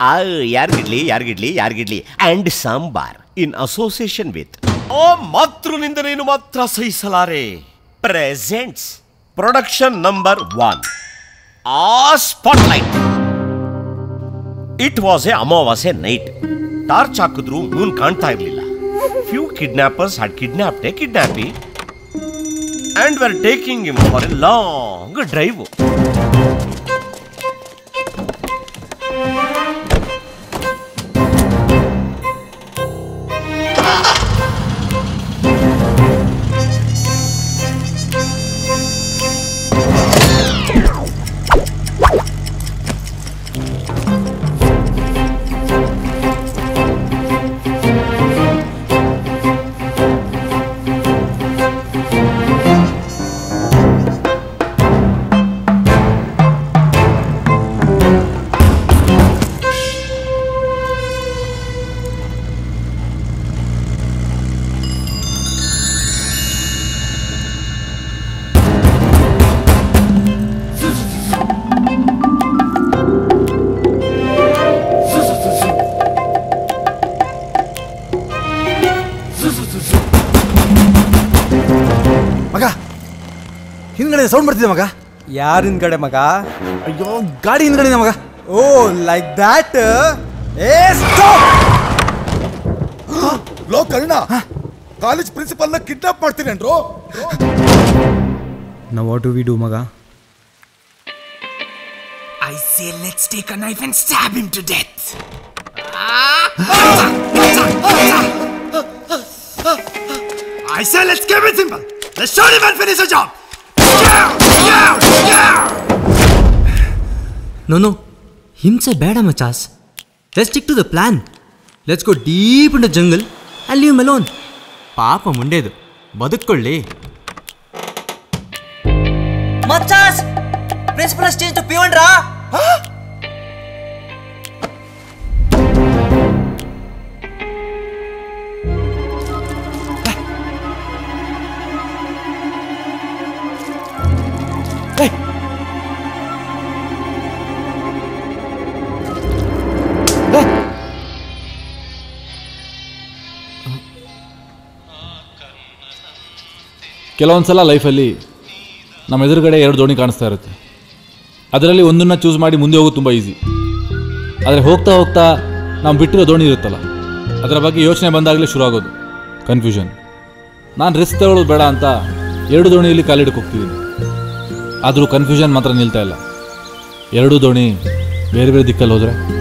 ಆ ಯಾರಿಗಿಡ್ಲಿ ಯಾರಿಗಿಡ್ಲಿ ಯಾರಿಗಿಡ್ಲಿ and sambar in association with ಓ ಮಾತೃ ನಿಂದನೇನು ಮಾತ್ರ ಸಹಿಸಲಾರೆ ಪ್ರೆಸೆಂಟ್ಸ್ ಪ್ರೊಡಕ್ಷನ್ ನಂಬರ್ ಒನ್ ಆ ಸ್ಪಾಟ್ಲೈಟ್ ಇಟ್ ವಾಸ್ ಎ ಅಮಾವಾಸ್ಯೆ ನೈಟ್ ಟಾರ್ಚ್ ಹಾಕಿದ್ರು ಮೂನ್ ಕಾಣ್ತಾ ಇರಲಿಲ್ಲ few kidnappers had kidnapped a kidnappee and were taking him for a long drive ಮಗ ಹಿಂದ್ಗಡೆ ಸೌಂಡ್ ಬರ್ತಿದೆ ಮಗ ಯಾರ ಹಿಂದ್ಗಡೆ ಮಗ ಅಯ್ಯೋ ಗಾಡಿ ಹಿಂದ್ಗಡೆ ಮಗ ಓ ಲೈಕ್ ದ್ಯಾಟ್ ಏ ಲೋ ಕರ್ಣ ಕಾಲೇಜ್ ಪ್ರಿನ್ಸಿಪಲ್ನ ಕಿಡ್ನಾಪ್ ಮಾಡ್ತೀನಿ ಅಂದ್ರು ನಾವು ವಾಟ್ ಡು ವಿ ಡೂ ಮಗ I say let's take a knife and stab him to death. I say let's keep it simple. Let's shoot him and finish the job. No no ಹಿಂಸೆ ಬೇಡ ಮಚಾಸ್ let's stick to the plan let's go deep in the jungle ಅಲ್ಲಿ leave me alone ಪಾಪ ಮುಂಡೇದು ಬದುಕೊಳ್ಳಿ ಮಚ್ಚಾಸ್ principal change to peon ರಾ ಕೆಲವೊಂದು ಸಲ ಲೈಫಲ್ಲಿ ನಮ್ಮ ಎದುರುಗಡೆ ಎರಡು ದೋಣಿ ಕಾಣಿಸ್ತಾ ಇರುತ್ತೆ ಅದರಲ್ಲಿ ಒಂದನ್ನು ಚೂಸ್ ಮಾಡಿ ಮುಂದೆ ಹೋಗೋದು ತುಂಬ ಈಸಿ ಆದರೆ ಹೋಗ್ತಾ ಹೋಗ್ತಾ ನಾವು ಬಿಟ್ಟಿರೋ ದೋಣಿ ಇರುತ್ತಲ್ಲ ಅದರ ಬಗ್ಗೆ ಯೋಚನೆ ಬಂದಾಗಲೇ ಶುರು ಆಗೋದು ಕನ್ಫ್ಯೂಷನ್ ನಾನು ರಿಸ್ಕ್ ತಗೊಳ್ಳೋದು ಬೇಡ ಅಂತ ಎರಡು ದೋಣಿಯಲ್ಲಿ ಕಾಲಿಡಕ್ಕೆ ಹೋಗ್ತಿದ್ದೀನಿ ಆದರೂ ಕನ್ಫ್ಯೂಷನ್ ಮಾತ್ರ ನಿಲ್ತಾ ಇಲ್ಲ ಎರಡೂ ದೋಣಿ ಬೇರೆ ಬೇರೆ ದಿಕ್ಕಲ್ಲಿ ಹೋದರೆ